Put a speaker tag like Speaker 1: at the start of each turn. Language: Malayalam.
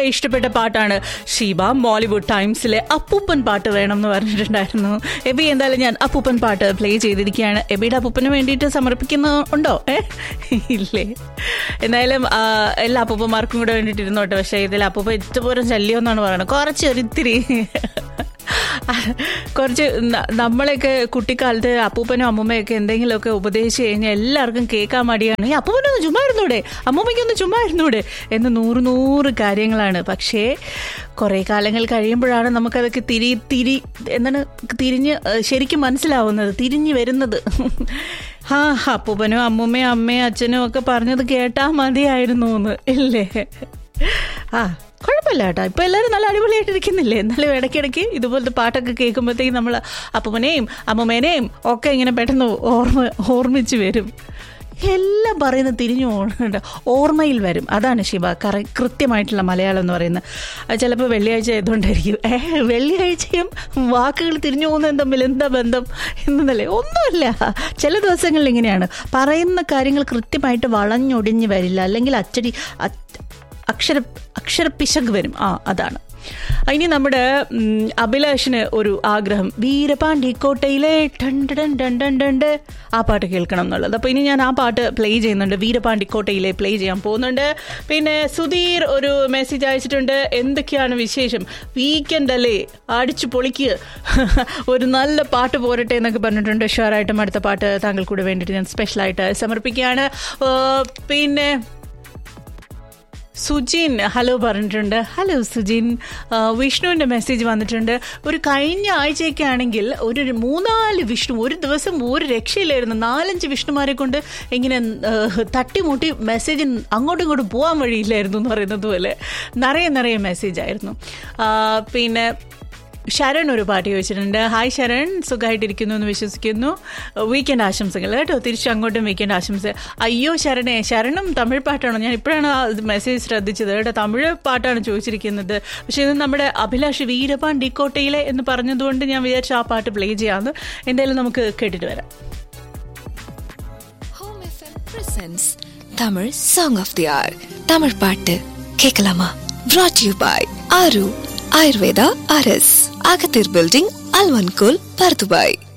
Speaker 1: ഇഷ്ടപ്പെട്ട പാട്ടാണ് ഷീബ മോളിവുഡ് ടൈംസിലെ അപ്പൂപ്പൻ പാട്ട് വേണം എന്ന് പറഞ്ഞിട്ടുണ്ടായിരുന്നു എബി എന്തായാലും ഞാൻ അപ്പൂപ്പൻ പാട്ട് പ്ലേ ചെയ്തിരിക്കുകയാണ് എബിയുടെ അപ്പൂപ്പന് വേണ്ടിയിട്ട് സമർപ്പിക്കുന്ന ഉണ്ടോ ഏ ഇല്ലേ എന്തായാലും ആ, എല്ലാ അപ്പൂപ്പന്മാർക്കും കൂടെ വേണ്ടിയിട്ട് ഇരുന്നോട്ടെ പക്ഷേ ഇതിൽ അപ്പൂപ്പ ഇഷ്ടപോലെ ശല്യം എന്നാണ് പറയുന്നത് കുറച്ച് ഒരിത്തിരി കുറച്ച് ന- നമ്മളെയൊക്കെ കുട്ടിക്കാലത്ത് അപ്പൂപ്പനും അമ്മൂമ്മയൊക്കെ എന്തെങ്കിലുമൊക്കെ ഉപദേശിച്ച് കഴിഞ്ഞാൽ എല്ലാവർക്കും കേൾക്കാൻ മടിയാണ് ഈ അപ്പൂപ്പനൊന്ന് ചുമ്മാ ഇരുന്നൂടെ അമ്മൂമ്മയ്ക്കൊന്ന് ചുമ്മാ ഇരുന്നൂടെ എന്ന് നൂറ് നൂറ് കാര്യങ്ങളാണ് പക്ഷേ കുറേ കാലങ്ങൾ കഴിയുമ്പോഴാണ് നമുക്കതൊക്കെ തിരി തിരി എന്താണ് തിരിഞ്ഞ് ഏഹ്, ശരിക്കും മനസ്സിലാവുന്നത് തിരിഞ്ഞ് വരുന്നത് ആ അപ്പൂപ്പനും അമ്മൂമ്മയും അമ്മയും അച്ഛനും ഒക്കെ പറഞ്ഞത് കേട്ടാൽ മതിയായിരുന്നു എന്ന് ഇല്ലേ ആ കുഴപ്പമില്ല കേട്ടോ ഇപ്പൊ എല്ലാവരും നല്ല അടിപൊളിയായിട്ടിരിക്കുന്നില്ലേ എന്നാലും ഇടയ്ക്കിടയ്ക്ക് ഇതുപോലത്തെ പാട്ടൊക്കെ കേൾക്കുമ്പോഴത്തേക്കും നമ്മൾ അപ്പൂപ്പനെയും അമ്മൂമ്മേനെയും ഒക്കെ ഇങ്ങനെ പെട്ടെന്ന് ഓർമ്മ ഓർമ്മിച്ച് വരും എല്ലാം പറയുന്നത് തിരിഞ്ഞു പോകുന്നുണ്ട് ഓർമ്മയിൽ വരും അതാണ് ശിവ കറ കൃത്യമായിട്ടുള്ള മലയാളം എന്ന് പറയുന്നത് അത് ചിലപ്പോൾ വെള്ളിയാഴ്ച ആയതുകൊണ്ടായിരിക്കും ഏ വെള്ളിയാഴ്ചയും വാക്കുകൾ തിരിഞ്ഞു പോകുന്നതും തമ്മിൽ എന്താ ബന്ധം എന്നല്ലേ ഒന്നുമില്ല ചില ദിവസങ്ങളിൽ ഇങ്ങനെയാണ് പറയുന്ന കാര്യങ്ങൾ കൃത്യമായിട്ട് വളഞ്ഞൊടിഞ്ഞ് വരില്ല അല്ലെങ്കിൽ അച്ചടി അ- അക്ഷര അക്ഷരപ്പിശക് വരും ആ അതാണ് ഇനി നമ്മുടെ ഉം, അഭിലാഷിന് ഒരു ആഗ്രഹം വീരപാണ്ഡി കോട്ടയിലെ ടൺ ടൺ ടൺ ടൺ ടൺ ട് ആ പാട്ട് കേൾക്കണം എന്നുള്ളത് അപ്പോൾ ഇനി ഞാൻ ആ പാട്ട് പ്ലേ ചെയ്യുന്നുണ്ട് വീരപാണ്ഡി കോട്ടയിലെ പ്ലേ ചെയ്യാൻ പോകുന്നുണ്ട് പിന്നെ സുധീർ ഒരു മെസ്സേജ് അയച്ചിട്ടുണ്ട് എന്തൊക്കെയാണ് വിശേഷം വീക്കെൻഡ് അല്ലേ അടിച്ചു പൊളിക്കുക ഒരു നല്ല പാട്ട് പോരട്ടെ എന്നൊക്കെ പറഞ്ഞിട്ടുണ്ട് ഷുവറായിട്ടും അടുത്ത പാട്ട് താങ്കൾ കൂടെ വേണ്ടിയിട്ട് ഞാൻ സ്പെഷ്യലായിട്ട് സമർപ്പിക്കുകയാണ് ആ, പിന്നെ സുജിൻ ഹലോ പറഞ്ഞിട്ടുണ്ട് ഹലോ സുജിൻ ആ, വിഷ്ണുവിൻ്റെ മെസ്സേജ് വന്നിട്ടുണ്ട് ഒരു കഴിഞ്ഞ ആഴ്ചയൊക്കെ ആണെങ്കിൽ ഒരു മൂന്നാല് വിഷ്ണു ഒരു ദിവസം ഒരു രക്ഷയില്ലായിരുന്നു നാലഞ്ച് വിഷ്ണുമാരെ കൊണ്ട് ഇങ്ങനെ ആ, തട്ടിമുട്ടി മെസ്സേജ് അങ്ങോട്ടും ഇങ്ങോട്ടും പോകാൻ വഴിയില്ലായിരുന്നു എന്ന് പറയുന്നത് പോലെ നിറയെ നിറയെ മെസ്സേജ് ആയിരുന്നു ആ, പിന്നെ ശരൺ ഒരു പാട്ട് ചോദിച്ചിട്ടുണ്ട് ഹായ് ശരൺ സുഖമായിട്ടിരിക്കുന്നു എന്ന് വിശ്വസിക്കുന്നു വീക്കെൻഡ് ആശംസകൾ കേട്ടോ തിരിച്ചു അങ്ങോട്ടും വീക്കെൻഡ് ആശംസ അയ്യോ ശരണേ ശരണും തമിഴ് പാട്ടാണോ ഞാൻ ഇപ്പോഴാണ് ആ മെസ്സേജ് ശ്രദ്ധിച്ചത് കേട്ടോ തമിഴ് പാട്ടാണ് ചോദിച്ചിരിക്കുന്നത് പക്ഷേ ഇത് നമ്മുടെ അഭിലാഷ് വീരപാൻ ഡിക്കോട്ടയിലെ എന്ന് പറഞ്ഞതുകൊണ്ട് ഞാൻ വിചാരിച്ചു ആ പാട്ട് പ്ലേ ചെയ്യാമെന്ന് എന്തായാലും നമുക്ക് കേട്ടിട്ട് വരാം
Speaker 2: home FM presents Tamil song of the hour Tamil பாட்டு கேட்கலாமா brought you by Aaru Ayurveda அரஸ் அகத்தீர் பில்டிங் அல்வன்கோல் பர்துபாய்